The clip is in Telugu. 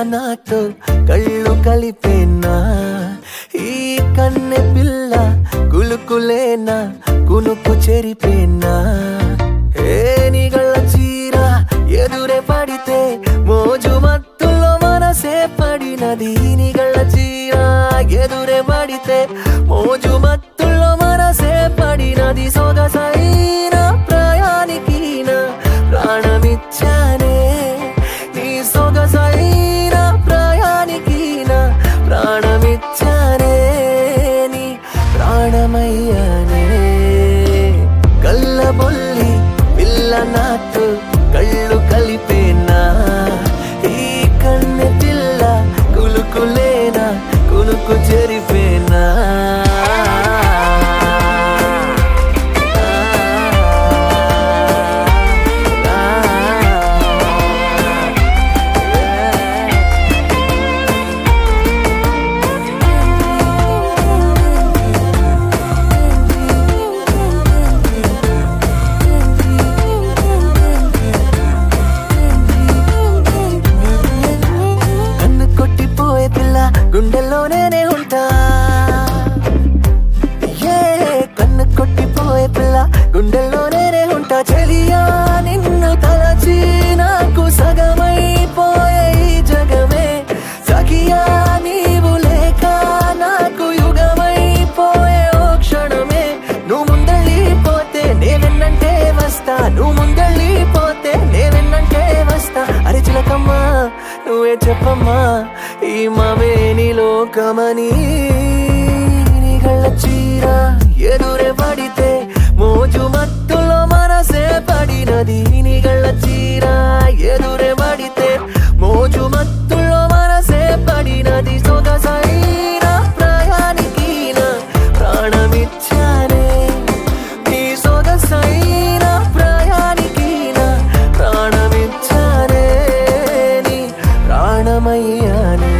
నాతో కళ్ళు కలిపేనా ఈ కన్నె పిల్ల కులుకులేనా కునుకు చెరిపేనా ఏ నిగళ్ళ చీర ఎదురే పడితే మోజు మత్తులో మనసే పడినది నిగళ్ళ చీర ఎదురే పడితే మోజు మత్తుల్లో మనసే పడినది సొగసైన ప్రయానికి నా ప్రాణమిచ్చానే నీ సొగసైన ప్రయానికి నా ప్రాణమిచ్చానే నీ ప్రాణమయ్యానే కళ్ళబొల్లి పిల్ల నాతో కళ్ళు కలిపేనా ఈ కన్నె పిల్ల కులుకులేనా కునుకు చెరిపేనా కన్ను కొట్టిపోయే పిల్ల గుండెల్లోనే ఉంటా ఏ కన్ను కొట్టిపోయే పిల్ల గుండెల్లోనే ఉంటా చెలియా నిన్ను తలచి నాకు సగమైపోయే ఈ జగమే సఖియా నీవు లేక నాకు యుగమైపోయే ఓ క్షణమే నువ్వు ముందళ్ళిపోతే నేవెన్నంటే వస్తా నువ్వు ముందళ్ళిపోతే నేవెన్నంటే వస్తా అరే చిలకమ్మా నువ్వే చెప్పమ్మా ఈ మమేని లోకమని నీ కళ్ళ చీర ఎదురే పడితే మోజు మత్తులో మనసే పడినది నీ కళ్ళ చీర ఎదురే పడితే మోజు మత్తులో మనసే పడినది సొగసైన ప్రయానికి నా ప్రాణమిచ్చానే నీ సొగసైన ప్రయానికి నా ప్రాణమిచ్చానే నీ ప్రాణమయ్యానే